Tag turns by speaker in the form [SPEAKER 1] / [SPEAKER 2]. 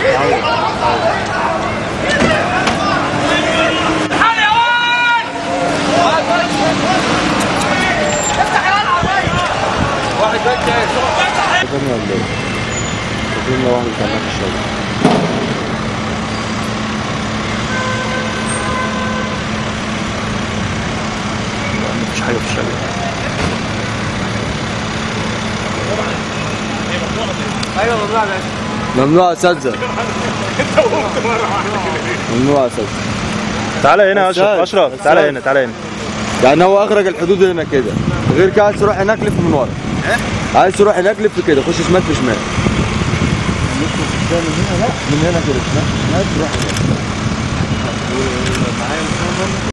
[SPEAKER 1] فاهمني ولا ايه؟ فاكرين لو واحد كان في الشارع
[SPEAKER 2] مفيش حاجه في الشارع
[SPEAKER 1] ممنوع اساتذه ممنوع اساتذه
[SPEAKER 2] تعالى هنا يا اشرف
[SPEAKER 1] أستاذ،
[SPEAKER 2] اشرف
[SPEAKER 1] أستاذ.
[SPEAKER 2] تعالى هنا تعالى هنا
[SPEAKER 1] يعني هو اخرج الحدود هنا كده غير كده عايز تروح هناك لف من ورا عايز تروح هناك لف كده خش شمال في شمال من هنا كده شمال شمال تروح هناك